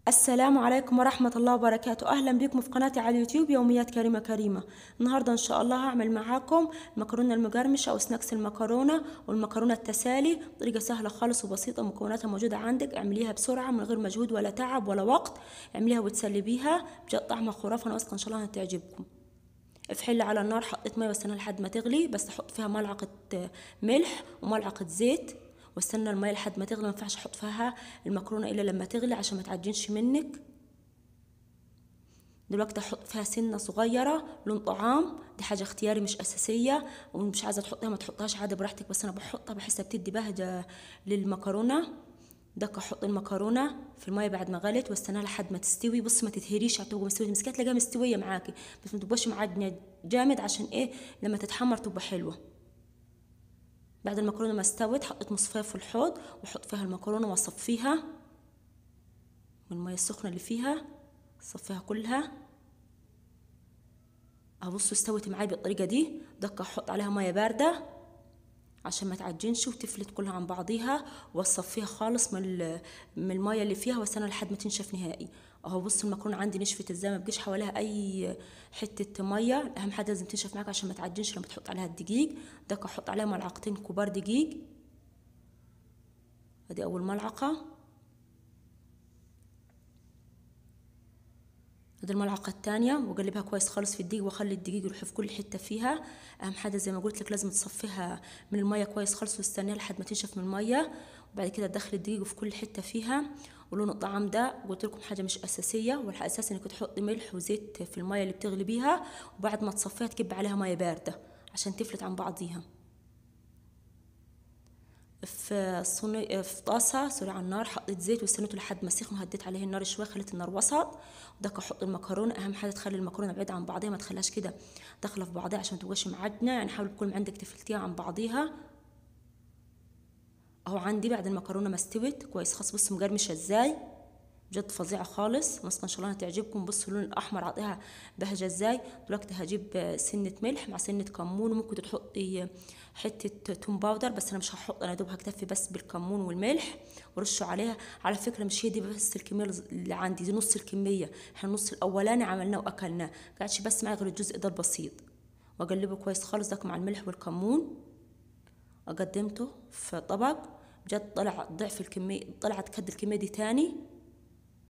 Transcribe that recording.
السلام عليكم ورحمة الله وبركاته أهلا بكم في قناتي على اليوتيوب يوميات كريمة كريمة النهاردة إن شاء الله هعمل معاكم المكرونة المقرمشة أو سناكس المكرونة والمكرونة التسالي طريقة سهلة خالص وبسيطة مكوناتها موجودة عندك اعمليها بسرعة من غير مجهود ولا تعب ولا وقت اعمليها وتسلي بيها بجد طعمها خرافة أنا واثقة إن شاء الله تعجبكم في حلة على النار حطيت مية واستنى لحد ما تغلي بس احط فيها ملعقة ملح وملعقة زيت واستنى المية لحد ما تغلي ما ينفعش احط فيها المكرونة الا لما تغلي عشان ما تعجنش منك دلوقتي احط فيها سنة صغيرة لون طعام دي حاجة اختياري مش اساسية ومش عايزة تحطيها ما تحطهاش عادي براحتك بس انا بحطها بحسها بتدي بهجة للمكرونة دك احط المكرونه في الميه بعد ما غلت واستناها لحد ما تستوي بص ما تتهريش هتبقى مستويه تمسكيها تلاقيها مستويه معاكي بس ما تبقاش معجنه جامد عشان ايه لما تتحمر تبقى حلوه بعد المكرونه ما استوت حطيت مصفايه في الحوض واحط فيها المكرونه واصفيها من الميه السخنه اللي فيها صفيها كلها ابصوا استوت معايا بالطريقه دي دك احط عليها ميه بارده عشان ما تعجنش وتفلت كلها عن بعضيها واصفيها خالص من من الميه اللي فيها واستنى لحد ما تنشف نهائي اهو بص المكرونه عندي نشفت ازاي ما بقيش حواليها اي حته ميه اهم حاجه لازم تنشف معاك عشان ما تعجنش لما تحط عليها الدقيق دك احط عليها ملعقتين كبار دقيق ادي اول ملعقه ادي الملعقه الثانيه واقلبها كويس خالص في الدقيق واخلي الدقيق يروح في كل حته فيها اهم حاجه زي ما قلت لك لازم تصفيها من الميه كويس خالص واستنيها لحد ما تنشف من الميه وبعد كده تدخلي الدقيق في كل حته فيها ولون الطعام ده قلت لكم حاجه مش اساسيه والاساس انك تحطي ملح وزيت في الميه اللي بتغلي بيها وبعد ما تصفيها تكب عليها ميه بارده عشان تفلت عن بعضيها في صينية في طاسة سوري على النار حطيت زيت واستنيته لحد ما سخن وهديت عليه النار شوية خليت النار وسط ودك احط المكرونة اهم حاجة تخلي المكرونة بعيدة عن بعضيها ما تخليهاش كده داخلة في بعضيها عشان متبقاش معجنة يعني حاول كل ما عندك تفلتيها عن بعضيها اهو عندي بعد المكرونة ما استوت كويس خلاص بصوا مقرمشة ازاي بجد فظيعة خالص واثقة ان شاء الله تعجبكم بصوا اللون الاحمر اعطيها بهجة ازاي دلوقتي هجيب سنة ملح مع سنة كمون وممكن تحطي حتة توم باودر بس انا مش هحط انا دوب هكتفي بس بالكمون والملح ورشه عليها على فكرة مش هي دي بس الكمية اللي عندي دي نص الكمية احنا النص الاولاني عملناه واكلناه قعدش بس معي غير الجزء ده البسيط واقلبه كويس خالص ده مع الملح والكمون قدمته في طبق بجد طلع ضعف الكمية طلعت كد الكمية دي تاني